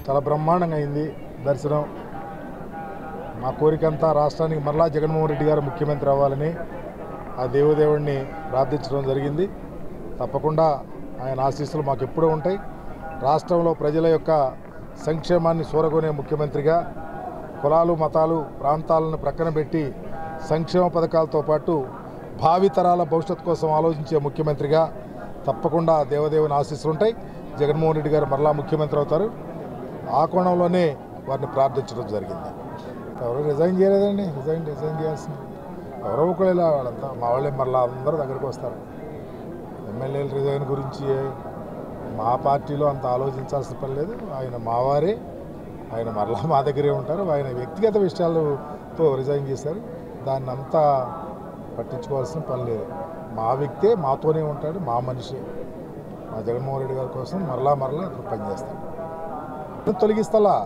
చాలా బ్రహ్మాండంగా అయింది దర్శనం మా కోరికంతా రాష్ట్రానికి మరలా జగన్మోహన్ రెడ్డి గారు ముఖ్యమంత్రి అవ్వాలని ఆ దేవదేవుడిని ప్రార్థించడం జరిగింది తప్పకుండా ఆయన ఆశీస్సులు మాకు ఎప్పుడూ ఉంటాయి రాష్ట్రంలో ప్రజల యొక్క సంక్షేమాన్ని చూరగొనే ముఖ్యమంత్రిగా కులాలు మతాలు ప్రాంతాలను ప్రక్కన పెట్టి సంక్షేమ పథకాలతో పాటు భావితరాల భవిష్యత్తు కోసం ఆలోచించే ముఖ్యమంత్రిగా తప్పకుండా దేవదేవుని ఆశీస్సులు ఉంటాయి జగన్మోహన్ రెడ్డి గారు మరలా ముఖ్యమంత్రి అవుతారు ఆ కోణంలోనే వారిని ప్రార్థించడం జరిగింది ఎవరు రిజైన్ చేయలేదండి రిజైన్ రిజైన్ చేయాల్సింది ఎవరో ఒకళ్ళు ఇలా వాళ్ళంతా మా వాళ్ళే మరలా అందరూ దగ్గరికి వస్తారు ఎమ్మెల్యేల రిజైన్ గురించి మా పార్టీలో అంత ఆలోచించాల్సిన పని లేదు ఆయన మావారే ఆయన మరలా మా దగ్గరే ఉంటారు ఆయన వ్యక్తిగత విషయాలతో రిజైన్ చేశారు దాన్ని అంతా పట్టించుకోవాల్సిన పని లేదు మా వ్యక్తే మాతోనే ఉంటాడు మా మనిషి మా జగన్మోహన్ రెడ్డి గారి కోసం మరలా మరలా ఇప్పుడు పనిచేస్తాడు తొలగిస్తలా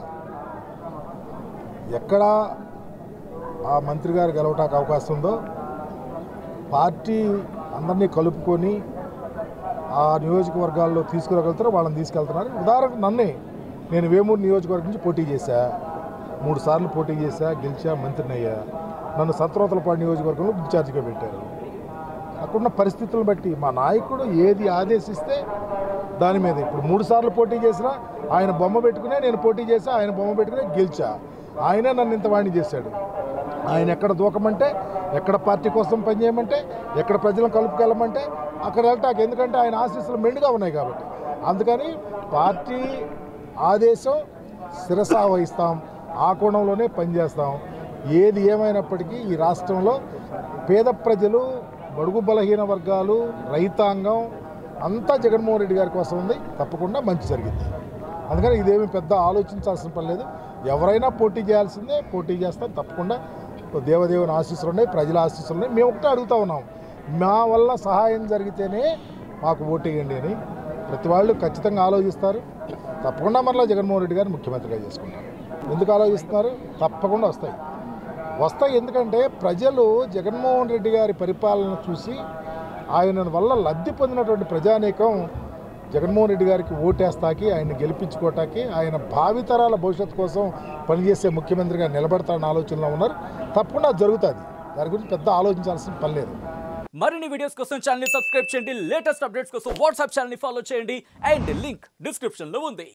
ఎక్కడ ఆ మంత్రి గారు గెలవటానికి అవకాశం ఉందో పార్టీ అందరినీ కలుపుకొని ఆ నియోజకవర్గాల్లో తీసుకురాగలుగుతారో వాళ్ళని తీసుకెళ్తున్నారు ఉదాహరణకు నన్నే నేను వేమూరు నియోజకవర్గం నుంచి పోటీ చేశా మూడు సార్లు పోటీ చేశా గెలిచా మంత్రిని అయ్యా నన్ను సత్రోతలపాడు నియోజకవర్గంలో ఇన్ఛార్జిగా పెట్టారు అక్కడున్న పరిస్థితులను బట్టి మా నాయకుడు ఏది ఆదేశిస్తే దాని మీద ఇప్పుడు మూడు సార్లు పోటీ చేసినా ఆయన బొమ్మ పెట్టుకునే నేను పోటీ చేశా ఆయన బొమ్మ పెట్టుకునే గెలిచా ఆయనే నన్ను ఇంత వాణి చేశాడు ఆయన ఎక్కడ దూకమంటే ఎక్కడ పార్టీ కోసం పనిచేయమంటే ఎక్కడ ప్రజలను కలుపుకెళ్ళమంటే అక్కడ వెళ్ళటానికి ఎందుకంటే ఆయన ఆశీస్సులు మెండుగా ఉన్నాయి కాబట్టి అందుకని పార్టీ ఆదేశం శిరసా వహిస్తాం ఆ కోణంలోనే పనిచేస్తాం ఏది ఏమైనప్పటికీ ఈ రాష్ట్రంలో పేద ప్రజలు బడుగు బలహీన వర్గాలు రైతాంగం అంతా జగన్మోహన్ రెడ్డి గారి కోసం ఉంది తప్పకుండా మంచి జరిగింది అందుకని ఇదేమి పెద్ద ఆలోచించాల్సిన పని లేదు ఎవరైనా పోటీ చేయాల్సిందే పోటీ చేస్తాం తప్పకుండా దేవదేవుని ఆశీస్సులు ఉన్నాయి ప్రజల ఆశీస్సులు ఉన్నాయి మేము ఒకటే అడుగుతా ఉన్నాం మా వల్ల సహాయం జరిగితేనే మాకు ఓటేయండి అని ప్రతి వాళ్ళు ఖచ్చితంగా ఆలోచిస్తారు తప్పకుండా మరలా జగన్మోహన్ రెడ్డి గారిని ముఖ్యమంత్రిగా చేసుకుంటారు ఎందుకు ఆలోచిస్తున్నారు తప్పకుండా వస్తాయి వస్తాయి ఎందుకంటే ప్రజలు జగన్మోహన్ రెడ్డి గారి పరిపాలన చూసి ఆయన వల్ల లబ్ధి పొందినటువంటి ప్రజానీకం జగన్మోహన్ రెడ్డి గారికి ఓటేస్తాకి ఆయన గెలిపించుకోవటానికి ఆయన భావితరాల భవిష్యత్తు కోసం పనిచేసే ముఖ్యమంత్రిగా నిలబడతాడన్న ఆలోచనలో ఉన్నారు తప్పకుండా అది జరుగుతుంది దాని గురించి పెద్ద ఆలోచించాల్సిన పని లేదు మరిన్ని వీడియోస్ కోసం ఛానల్ ని సబ్స్క్రైబ్ చేయండి లేటెస్ట్ అప్డేట్స్ కోసం వాట్సాప్ ఛానల్ ని ఫాలో చేయండి అండ్ లింక్ డిస్క్రిప్షన్ లో ఉంది